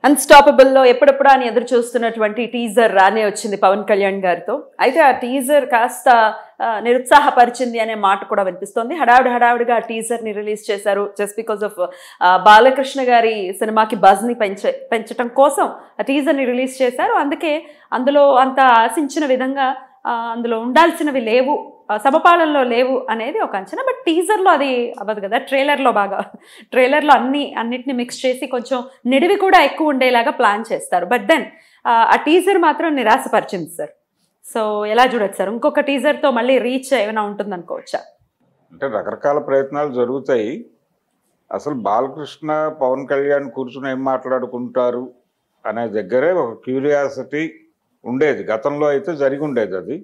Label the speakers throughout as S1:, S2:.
S1: Unstoppable లో ఎప్పుడెప్పుడు అని ఎదురు చూస్తున్నటువంటి టీజర్ రానే వచ్చింది పవన్ కళ్యాణ్ గారితో అయితే ఆ టీజర్ కాస్త ఆ, నిరుత్సాహపరిచింది అనే మాట కూడా వినిపిస్తోంది హడావిడి హడావిడిగా ఆ టీజర్ ని రిలీజ్ చేశారు జస్ట్ బికాస్ ఆఫ్ బాలకృష్ణ గారి సినిమాకి బజ్ ని పెంచ పెంచడం కోసం ఆ టీజర్ ని రిలీజ్ చేశారు అందుకే అందులో అంత ఆశించిన విధంగా ఆ, అందులో ఉండాల్సినవి లేవు ఆ, సమపాలనలో లేవు అనేది ఒక అంచనా బట్ టీజర్లో అది అవ్వదు కదా ట్రైలర్లో బాగా ట్రైలర్లో అన్ని అన్నిటిని మిక్స్ చేసి కొంచెం నిడివి కూడా ఎక్కువ ఉండేలాగా ప్లాన్ చేస్తారు బట్ దెన్ ఆ టీజర్ మాత్రం నిరాశపరిచింది సార్ సో ఎలా చూడొచ్చు సార్ ఇంకొక టీజర్తో మళ్ళీ రీచ్ ఏమైనా ఉంటుంది అనుకోవచ్చా
S2: అంటే రకరకాల ప్రయత్నాలు జరుగుతాయి అసలు బాలకృష్ణ పవన్ కళ్యాణ్ కూర్చుని ఏం మాట్లాడుకుంటారు అనే దగ్గరే ఒక క్యూరియాసిటీ ఉండేది గతంలో అయితే జరిగి ఉండేది అది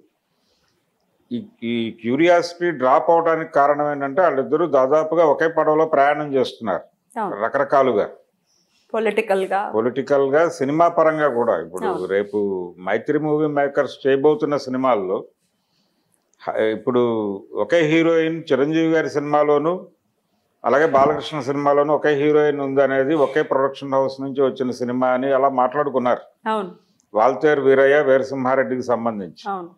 S2: ఈ ఈ క్యూరియాసిటీ డ్రాప్ అవడానికి కారణం ఏంటంటే వాళ్ళిద్దరూ దాదాపుగా ఒకే పడవలో ప్రయాణం చేస్తున్నారు రకరకాలుగా
S1: పొలిటికల్గా
S2: పొలిటికల్ గా సినిమా పరంగా కూడా ఇప్పుడు
S1: అవును.
S2: రేపు మైత్రి మూవీ మేకర్స్ చేయబోతున్న సినిమాల్లో హ- ఇప్పుడు ఒకే హీరోయిన్ చిరంజీవి గారి సినిమాలోను అలాగే బాలకృష్ణ సినిమాలోను ఒకే హీరోయిన్ ఉందనేది ఒకే ప్రొడక్షన్ హౌస్ నుంచి వచ్చిన సినిమా అని అలా మాట్లాడుకున్నారు
S1: అవును
S2: వాల్తేరు వీరయ్య వీరసింహారెడ్డికి సంబంధించి
S1: అవును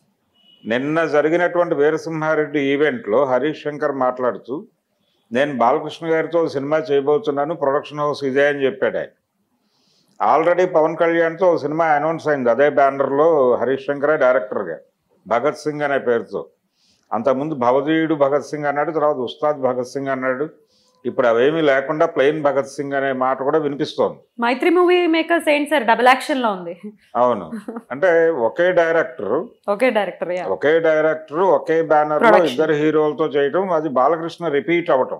S2: నిన్న జరిగినటువంటి వీరసింహారెడ్డి ఈవెంట్లో హరీష్ శంకర్ మాట్లాడుతూ నేను బాలకృష్ణ గారితో ఓ సినిమా చేయబోతున్నాను ప్రొడక్షన్ హౌస్ ఇదే అని చెప్పాడు ఆయన ఆల్రెడీ పవన్ కళ్యాణ్తో ఓ సినిమా అనౌన్స్ అయింది అదే బ్యానర్లో హరీష్ శంకరే డైరెక్టర్గా భగత్ సింగ్ అనే పేరుతో అంతకుముందు భవదీయుడు భగత్ సింగ్ అన్నాడు తర్వాత ఉస్తాద్ భగత్ సింగ్ అన్నాడు ఇప్పుడు అవేమీ లేకుండా ప్లెయిన్ భగత్ సింగ్ అనే మాట కూడా వినిపిస్తోంది
S1: మైత్రి మూవీ మేకర్స్ ఏంటి సార్ డబుల్ యాక్షన్లో ఉంది
S2: అవును అంటే ఒకే డైరెక్టర్
S1: ఓకే డైరెక్టర్ యా
S2: ఒకే డైరెక్టర్ ఒకే బ్యానర్ లో
S1: Production.
S2: ఇద్దరు హీరోలతో చేయటం అది బాలకృష్ణ రిపీట్ అవ్వటం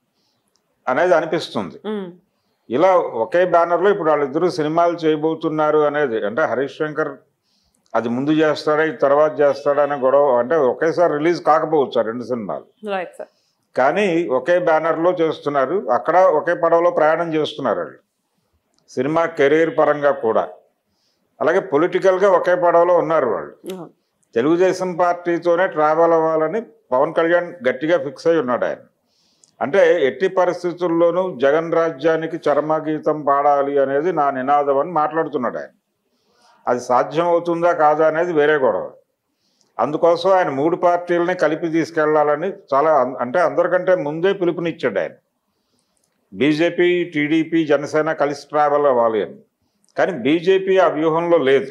S2: అనేది అనిపిస్తుంది ఇలా ఒకే బ్యానర్ లో ఇప్పుడు వాళ్ళిద్దరూ సినిమాలు చేయబోతున్నారు అనేది అంటే హరీష్ శంకర్ అది ముందు చేస్తాడా ఇది తర్వాత చేస్తాడా అనే గొడవ అంటే ఒకేసారి రిలీజ్ కాకపోవచ్చు ఆ రెండు సినిమాలు
S1: రైట్ సార్
S2: కానీ ఒకే బ్యానర్ లో చేస్తున్నారు అక్కడ ఒకే పడవలో ప్రయాణం చేస్తున్నారు వాళ్ళు సినిమా కెరీర్ పరంగా కూడా అలాగే పొలిటికల్ గా ఒకే పడవలో ఉన్నారు వాళ్ళు తెలుగుదేశం పార్టీతోనే ట్రావెల్ అవ్వాలని పవన్ కళ్యాణ్ గట్టిగా ఫిక్స్ అయి ఉన్నాడు ఆయన అంటే ఎట్టి పరిస్థితుల్లోనూ జగన్ రాజ్యానికి చర్మగీతం పాడాలి అనేది నా నినాదం అని మాట్లాడుతున్నాడు ఆయన అది సాధ్యం అవుతుందా కాదా అనేది వేరే గొడవ అందుకోసం ఆయన మూడు పార్టీలని కలిపి తీసుకెళ్లాలని చాలా అం- అంటే అందరికంటే ముందే పిలుపునిచ్చాడు ఆయన బీజేపీ టీడీపీ జనసేన కలిసి ట్రావెల్ అవ్వాలి అని కానీ బీజేపీ ఆ వ్యూహంలో లేదు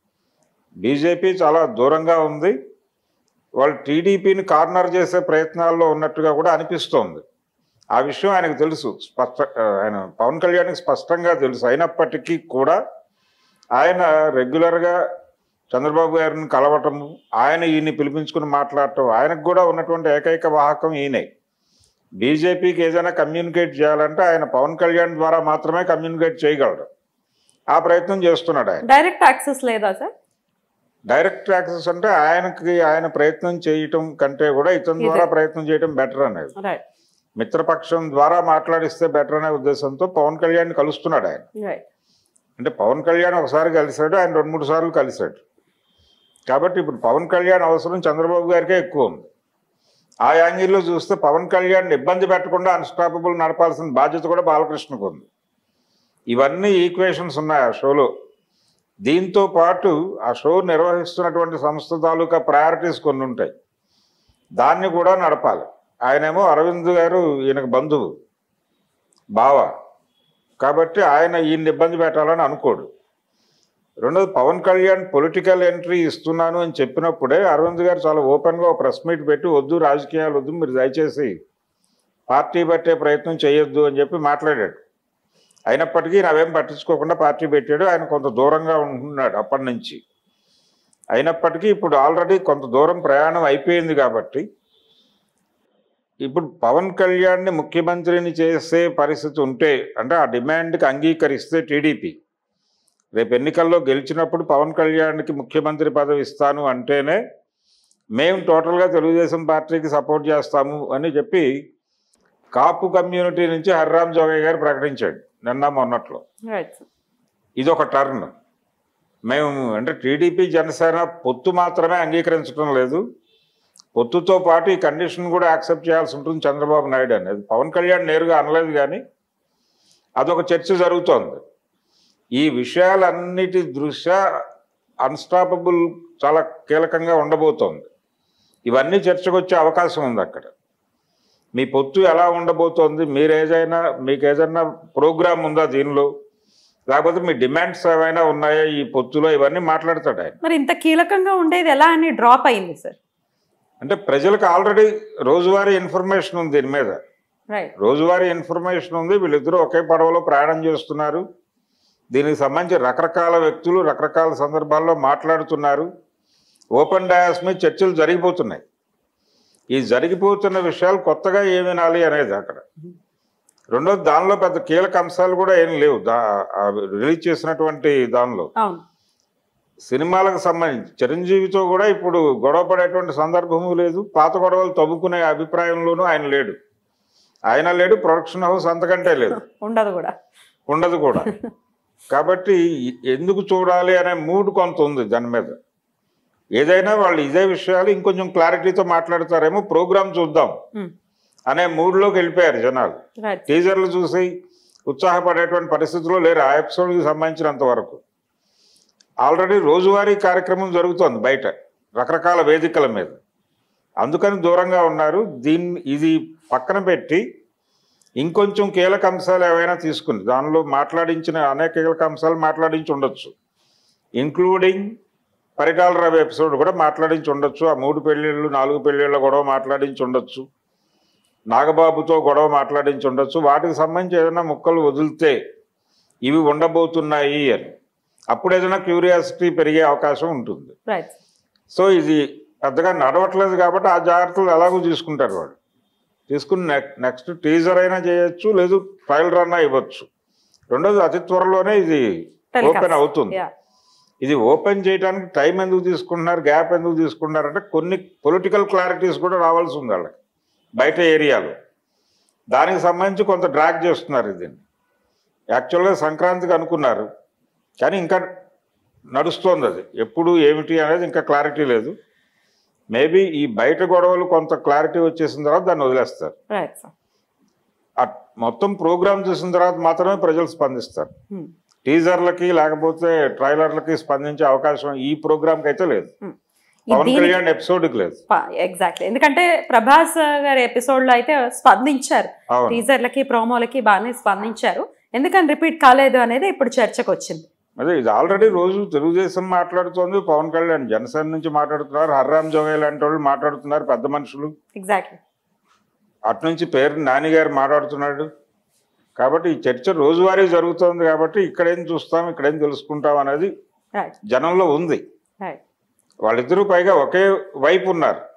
S2: బీజేపీ చాలా దూరంగా ఉంది వాళ్ళు టీడీపీని కార్నర్ చేసే ప్రయత్నాల్లో ఉన్నట్టుగా కూడా అనిపిస్తోంది ఆ విషయం ఆయనకు తెలుసు స్పష్ట ఆయన పవన్ కళ్యాణ్కి స్పష్టంగా తెలుసు అయినప్పటికీ కూడా ఆయన రెగ్యులర్గా చంద్రబాబు గారిని కలవటము ఆయన ఈయన్ని పిలిపించుకుని మాట్లాడటం ఆయనకు కూడా ఉన్నటువంటి ఏకైక వాహకం ఈయనే బీజేపీకి ఏదైనా కమ్యూనికేట్ చేయాలంటే ఆయన పవన్ కళ్యాణ్ ద్వారా మాత్రమే కమ్యూనికేట్ చేయగలడు ఆ ప్రయత్నం చేస్తున్నాడు ఆయన
S1: డైరెక్ట్ యాక్సెస్ లేదా సార్
S2: డైరెక్ట్ యాక్సెస్ అంటే ఆయనకి ఆయన ప్రయత్నం చేయటం కంటే కూడా ఇతని ద్వారా ప్రయత్నం చేయటం బెటర్ అనేది
S1: రైట్
S2: మిత్రపక్షం ద్వారా మాట్లాడిస్తే బెటర్ అనే ఉద్దేశంతో పవన్ కళ్యాణ్ కలుస్తున్నాడు ఆయన
S1: రైట్
S2: అంటే పవన్ కళ్యాణ్ ఒకసారి కలిశాడు ఆయన రెండు మూడు సార్లు కలిశాడు కాబట్టి ఇప్పుడు పవన్ కళ్యాణ్ అవసరం చంద్రబాబు గారికే ఎక్కువ ఉంది ఆ యాంగిల్లో చూస్తే పవన్ కళ్యాణ్ ఇబ్బంది పెట్టకుండా అన్స్టాపబుల్ నడపాల్సిన బాధ్యత కూడా బాలకృష్ణకు ఉంది ఇవన్నీ ఈక్వేషన్స్ ఉన్నాయి ఆ షోలో దీంతో పాటు ఆ షో నిర్వహిస్తున్నటువంటి సంస్థ తాలూకా ప్రయారిటీస్ కొన్ని ఉంటాయి దాన్ని కూడా నడపాలి ఆయనేమో అరవింద్ గారు ఈయనకు బంధువు బావ కాబట్టి ఆయన ఈయన ఇబ్బంది పెట్టాలని అనుకోడు రెండోది పవన్ కళ్యాణ్ పొలిటికల్ ఎంట్రీ ఇస్తున్నాను అని చెప్పినప్పుడే అరవింద్ గారు చాలా ఓపెన్గా ఒక ప్రెస్ మీట్ పెట్టి వద్దు రాజకీయాలు వద్దు మీరు దయచేసి పార్టీ పట్టే ప్రయత్నం చేయొద్దు అని చెప్పి మాట్లాడాడు అయినప్పటికీ నావేం పట్టించుకోకుండా పార్టీ పెట్టాడు ఆయన కొంత దూరంగా ఉంటున్నాడు అప్పటి నుంచి అయినప్పటికీ ఇప్పుడు ఆల్రెడీ కొంత దూరం ప్రయాణం అయిపోయింది కాబట్టి ఇప్పుడు పవన్ కళ్యాణ్ని ముఖ్యమంత్రిని చేసే పరిస్థితి ఉంటే అంటే ఆ డిమాండ్కి అంగీకరిస్తే టీడీపీ రేపు ఎన్నికల్లో గెలిచినప్పుడు పవన్ కళ్యాణ్కి ముఖ్యమంత్రి పదవి ఇస్తాను అంటేనే మేము టోటల్గా తెలుగుదేశం పార్టీకి సపోర్ట్ చేస్తాము అని చెప్పి కాపు కమ్యూనిటీ నుంచి హర్రామ్ జోగయ్య గారు ప్రకటించాడు నిన్న మొన్నట్లో
S1: రైట్
S2: ఇది ఒక టర్న్ మేము అంటే టీడీపీ జనసేన పొత్తు మాత్రమే అంగీకరించడం లేదు పొత్తుతో పాటు ఈ కండిషన్ కూడా యాక్సెప్ట్ చేయాల్సి ఉంటుంది చంద్రబాబు నాయుడు అనేది పవన్ కళ్యాణ్ నేరుగా అనలేదు కానీ అదొక చర్చ జరుగుతోంది ఈ విషయాలన్నిటి దృష్ట్యా అన్స్టాపబుల్ చాలా కీలకంగా ఉండబోతోంది ఇవన్నీ చర్చకు వచ్చే అవకాశం ఉంది అక్కడ మీ పొత్తు ఎలా ఉండబోతోంది మీరు ఏదైనా మీకు ఏదైనా ప్రోగ్రామ్ ఉందా దీనిలో లేకపోతే మీ డిమాండ్స్ ఏమైనా ఉన్నాయా ఈ పొత్తులో ఇవన్నీ మాట్లాడతాడు ఆయన
S1: మరి ఇంత కీలకంగా ఉండేది ఎలా అని డ్రాప్ అయింది సార్
S2: అంటే ప్రజలకు ఆల్రెడీ రోజువారీ ఇన్ఫర్మేషన్ ఉంది దీని మీద
S1: రైట్
S2: రోజువారీ ఇన్ఫర్మేషన్ ఉంది వీళ్ళిద్దరూ ఒకే పడవలో ప్రయాణం చేస్తున్నారు దీనికి సంబంధించి రకరకాల వ్యక్తులు రకరకాల సందర్భాల్లో మాట్లాడుతున్నారు ఓపెన్ డయాస్ మీద చర్చలు జరిగిపోతున్నాయి ఈ జరిగిపోతున్న విషయాలు కొత్తగా ఏమి వినాలి అనేది అక్కడ రెండోది దానిలో పెద్ద కీలక అంశాలు కూడా ఏం లేవు దా ఆ రిలీజ్ చేసినటువంటి దానిలో
S1: అవును
S2: సినిమాలకు సంబంధించి చిరంజీవితో కూడా ఇప్పుడు గొడవ పడేటువంటి సందర్భము లేదు పాత గొడవలు తవ్వుకునే అభిప్రాయంలోనూ ఆయన లేడు ఆయన లేడు ప్రొడక్షన్ హౌస్ అంతకంటే లేదు
S1: ఉండదు కూడా
S2: ఉండదు కూడా కాబట్టి ఎందుకు చూడాలి అనే మూడ్ కొంత ఉంది దాని మీద ఏదైనా వాళ్ళు ఇదే విషయాలు ఇంకొంచెం క్లారిటీతో మాట్లాడతారేమో ప్రోగ్రామ్ చూద్దాం అనే మూడ్లోకి వెళ్ళిపోయారు జనాలు
S1: రైట్
S2: టీజర్లు చూసి ఉత్సాహపడేటువంటి పరిస్థితుల్లో లేరు ఆ ఎపిసోడ్కి సంబంధించినంత వరకు ఆల్రెడీ రోజువారీ కార్యక్రమం జరుగుతోంది బయట రకరకాల వేదికల మీద అందుకని దూరంగా ఉన్నారు దీన్ని ఇది పక్కన పెట్టి ఇంకొంచెం కీలక అంశాలు ఏవైనా తీసుకుని దానిలో మాట్లాడించిన అనేక కీలక అంశాలు మాట్లాడించి ఉండొచ్చు ఇంక్లూడింగ్ పరిటాల రవి ఎపిసోడ్ కూడా మాట్లాడించి ఉండొచ్చు ఆ మూడు పెళ్ళిళ్ళు నాలుగు పెళ్ళిళ్ళ గొడవ మాట్లాడించి ఉండొచ్చు నాగబాబుతో గొడవ మాట్లాడించి ఉండొచ్చు వాటికి సంబంధించి ఏదైనా ముక్కలు వదిలితే ఇవి ఉండబోతున్నాయి అని అప్పుడు ఏదైనా క్యూరియాసిటీ పెరిగే అవకాశం ఉంటుంది
S1: రైట్
S2: సో ఇది పెద్దగా నడవట్లేదు కాబట్టి ఆ జాగ్రత్తలు ఎలాగో తీసుకుంటారు వాళ్ళు తీసుకుని నెక్ నెక్స్ట్ టీజర్ అయినా చేయొచ్చు లేదు ట్రయల్ రన్ ఇవ్వచ్చు రెండోది అతి త్వరలోనే ఇది ఓపెన్ అవుతుంది
S1: యా
S2: ఇది ఓపెన్ చేయడానికి టైం ఎందుకు తీసుకుంటున్నారు గ్యాప్ ఎందుకు తీసుకుంటున్నారు అంటే కొన్ని పొలిటికల్ క్లారిటీస్ కూడా రావాల్సి ఉంది వాళ్ళకి బయట ఏరియాలో దానికి సంబంధించి కొంత డ్రాగ్ చేస్తున్నారు దీన్ని యాక్చువల్గా సంక్రాంతికి అనుకున్నారు కానీ ఇంకా నడుస్తోంది అది ఎప్పుడు ఏమిటి అనేది ఇంకా క్లారిటీ లేదు మేబీ ఈ బయట గొడవలు కొంత క్లారిటీ వచ్చేసిన తర్వాత దాన్ని వదిలేస్తారు
S1: రైట్ సార్
S2: ఆ మొత్తం ప్రోగ్రామ్ చూసిన తర్వాత మాత్రమే ప్రజలు స్పందిస్తారు టీజర్లకి లేకపోతే ట్రైలర్లకి స్పందించే అవకాశం ఈ ప్రోగ్రామ్కి అయితే లేదు పవన్ కళ్యాణ్ ఎపిసోడ్కి లేదు
S1: ఎగ్జాక్ట్లీ ఎందుకంటే ప్రభాస్ గారి ఎపిసోడ్ లో అయితే స్పందించారు
S2: అవును
S1: టీజర్లకి ప్రోమోలకి బాగానే స్పందించారు ఎందుకని రిపీట్ కాలేదు అనేది ఇప్పుడు చర్చకు వచ్చింది
S2: అదే ఇది ఆల్రెడీ రోజు తెలుగుదేశం మాట్లాడుతోంది పవన్ కళ్యాణ్ జనసేన నుంచి మాట్లాడుతున్నారు హర్రామ్ జోగే లాంటి వాళ్ళు మాట్లాడుతున్నారు పెద్ద మనుషులు
S1: ఎగ్జాక్ట్లీ
S2: అటు నుంచి పేరు నాని గారు మాట్లాడుతున్నాడు కాబట్టి ఈ చర్చ రోజువారీ జరుగుతోంది కాబట్టి ఇక్కడేం చూస్తాం ఇక్కడేం తెలుసుకుంటాం అనేది
S1: రైట్
S2: జనంలో ఉంది
S1: రైట్
S2: వాళ్ళిద్దరూ పైగా ఒకే వైపు ఉన్నారు